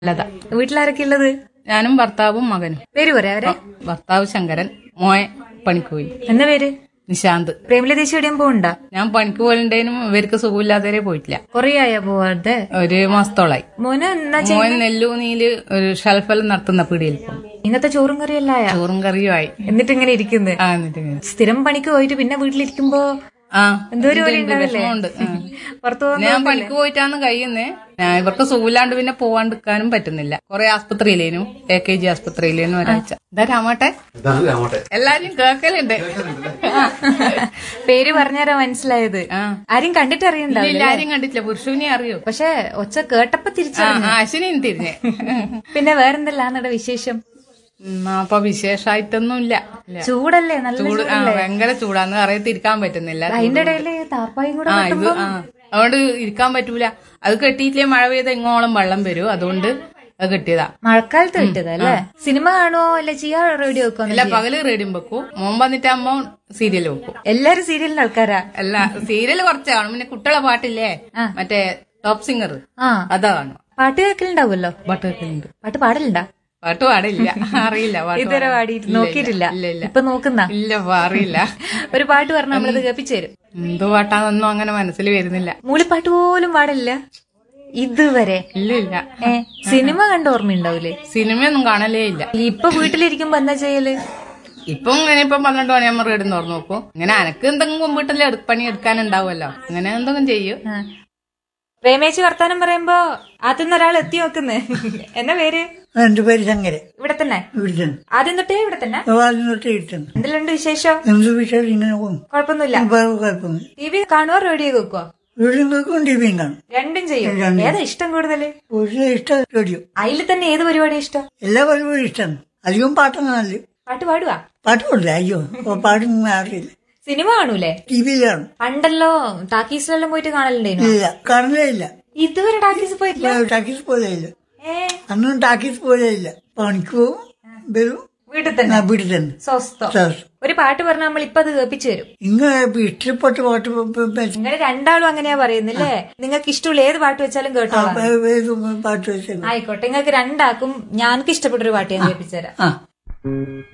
ലത വീട്ടിലാരൊക്കെ ഉള്ളത് ഞാനും ഭർത്താവും മകനും പേര് പറയാ അവരെ ഭർത്താവ് ശങ്കരൻ മോയെ പണിക്ക് പോയി എന്താ പേര് നിശാന്ത് പ്രേമല ദേശീയ എവിടെയും പോകണ്ട ഞാൻ പണിക്ക് പോലുണ്ടേനും ഇവർക്ക് സുഖമില്ലാത്തവരെ പോയിട്ടില്ല കൊറേ ആയാ പോവാതെ ഒരു മാസത്തോളായി മോന് എന്നാ മോൻ നെല്ലൂനിയില് ഒരു ഷെൽഫെല്ലാം നടത്തുന്ന പീടിയിൽ പോകും ഇന്നത്തെ ചോറും കറിയെല്ലാം ആയാ ചോറും കറിയും ആയി എന്നിട്ട് ഇങ്ങനെ ഇരിക്കുന്നത് ആ എന്നിട്ട് ഇങ്ങനെ. സ്ഥിരം പണിക്ക് പോയിട്ട് പിന്നെ വീട്ടിലിരിക്കുമ്പോ ആ എന്തോ ഒരു ഉണ്ട്, ജോലി ഉണ്ട്, ഉണ്ടാവില്ലേ? വിഷമമുണ്ട് ആ. പുറത്തു പോകുന്ന ഞാൻ പണിക്ക് പോയിട്ടാണ് കഴിയുന്നേ ഞാൻ ഇവർക്ക് സുഖമില്ലാണ്ട് പിന്നെ പോവാണ്ടിരിക്കാനും പറ്റുന്നില്ല കുറെ ആസ്പത്രിയിലേനും എ കെ ജി ആസ്പത്രിയിലേനും ഒരാഴ്ച ഇതാ രാമട്ടെ ഇതാണ് രാമോട്ടെ എല്ലാരും കേക്കലുണ്ട് പേര് പറഞ്ഞാരാ മനസ്സിലായത് ആ ആരും കണ്ടിട്ട് ഇല്ല, അറിയണ്ടാവില്ല ഇല്ല, ആരും കണ്ടിട്ടില്ല പുരുഷനെ അറിയോ പക്ഷെ ഒച്ച കേട്ടപ്പോ തിരിച്ചു ആ ആ, അശ്വിനിയും തിരിഞ്ഞേ പിന്നെ വേറെന്തല്ലാന്നട വിശേഷം ഉം, അപ്പൊ വിശേഷായിട്ടൊന്നും ഇല്ല ഇല്ല. ചൂടല്ലേ നല്ല ചൂട് ആ ഭയങ്കര ചൂടാന്ന് അറിയത്ത് ഇരിക്കാൻ പറ്റുന്നില്ല അതിന്റെ ഇടയില് താപ്പായും കൂടെ ആ ഇത് ആ അതുകൊണ്ട് ഇരിക്കാൻ പറ്റൂല അത് കെട്ടിയിട്ടില്ലേ മഴ പെയ്ത ഇങ്ങോളം വെള്ളം വരും അതുകൊണ്ട് അത് കെട്ടിയതാ മഴക്കാലത്ത് കിട്ടിയതാ അല്ലേ സിനിമ കാണുവോ അല്ല ചെയ്യാ റേഡിയോ വെക്കോ അല്ല പകല് റേഡിയും വെക്കും മോൻ വന്നിട്ടാകുമ്പോ സീരിയൽ വെക്കും എല്ലാരും സീരിയലിന്റെ ആൾക്കാരാ അല്ല സീരിയൽ കുറച്ച് കാണും പിന്നെ കുട്ടികളെ പാട്ടില്ലേ മറ്റേ ടോപ്പ് സിംഗർ ആ അതാ കാണും പാട്ട് കേൾക്കലുണ്ടാവുമല്ലോ പാട്ട് കേൾക്കലുണ്ട് പാട്ട് പാടലുണ്ടാ പാട്ട് പാടില്ല അറിയില്ല പാട്ട് ഇതുവരെ പാടാൻ. പാടിയിട്ട് ഇല്ല, നോക്കിയിട്ടില്ല ഇല്ല ഇല്ല ഇപ്പൊ നോക്കുന്ന ഇല്ല അറിയില്ല ഒരു പാട്ട് പറഞ്ഞ നമ്മളത് കേൾപ്പിച്ചു തരും എന്തോ പാട്ടാന്നൊന്നും അങ്ങനെ മനസ്സിൽ വരുന്നില്ല മൂളിപ്പാട്ട് പോലും പാടില്ല ഇതുവരെ ഇല്ല ഇല്ല ഏ സിനിമ കണ്ട ഓർമ്മയുണ്ടാവൂലേ സിനിമയൊന്നും കാണലേ ഇല്ല ഇപ്പൊ വീട്ടിലിരിക്കുമ്പോ എന്താ ചെയ്യല് ഇപ്പം ഇങ്ങനെ ഇപ്പം പന്ത്രണ്ട് മണിയാകുമ്പോൾ റേഡിയോ തുറന്നു നോക്കും ഇങ്ങനെ എനക്ക് എന്തെങ്കിലും വീട്ടിൽ എടു- പണി എടുക്കാനുണ്ടാവുമല്ലോ അങ്ങനെ എന്തെങ്കിലും ചെയ്യും ആ. പ്രേമേച്ചി വർത്താനം പറയുമ്പോ ആദ്യം ഒരാൾ എത്തി നോക്കുന്ന് എന്നാ പേര് എന്റെ പേര് ശങ്കരൻ ഇവിടെ തന്നെ ഇവിടുത്തെ ആദ്യം തൊട്ടേ ഇവിടെ തന്നെ ആദ്യം തൊട്ട് ഇരിക്കുന്നു എന്തെല്ലാം വിശേഷം എന്ത് വിഷയം ഇങ്ങനെ പോകും കുഴപ്പമൊന്നുമില്ല വേറെ കുഴപ്പമൊന്നും ടി വി കാണുവോ റേഡിയോ കേൾക്കുവോ വീടും കേൾക്കും ടി വിയും കാണും രണ്ടും ചെയ്യും ഏതാ ഇഷ്ടം കൂടുതല് പക്ഷേ ഇഷ്ടം റേഡിയോ അതിൽ തന്നെ ഏത് പരിപാടി ഇഷ്ടം എല്ലാ പരിപാടിയും ഇഷ്ടമാണ് അധികം പാട്ടൊന്നും നല്ല പാട്ട് പാടുവാ പാട്ട് പാടില്ല അയ്യോ ഇപ്പൊ പാട്ടൊന്നും അറിയില്ല സിനിമ കാണൂലേ ടി വിയിലാണ് പണ്ടല്ലോ ടാക്കീസിലെല്ലാം പോയിട്ട് കാണലുണ്ടായിരുന്നു ഇല്ല കാണലേ ഇല്ല ഇതുവരെ ടാക്കീസ് പോയിട്ടില്ല ടാക്കീസ് പോലെ ഇല്ല ഏ അന്നും ടാക്കീസ് പോലെ ഇല്ല പണിക്ക് പോവും വരും വീട്ടിൽ തന്നെ ആ, വീട്ടിൽ തന്നെ സ്വസ്ഥം സർ. ഒരു പാട്ട് പറഞ്ഞാൽ നമ്മൾ ഇപ്പൊ അത് കേൾപ്പിച്ചു തരും ഇങ്ങനെ ഇഷ്ടപ്പെട്ട പാട്ട് പ- പ- പ- നിങ്ങൾ രണ്ടാളും അങ്ങനെയാ പറയുന്നില്ലേ നിങ്ങൾക്ക് ഇഷ്ടമുള്ള ഏത് പാട്ട് വെച്ചാലും കേട്ടോളാം ഏത് പാട്ട് വെച്ചാൽ ആയിക്കോട്ടെ നിങ്ങൾക്ക് രണ്ടാക്കും ഞാനക്ക് ഇഷ്ടപ്പെട്ട ഒരു പാട്ട് ഞാൻ കേൾപ്പിച്ചു തരാം ആ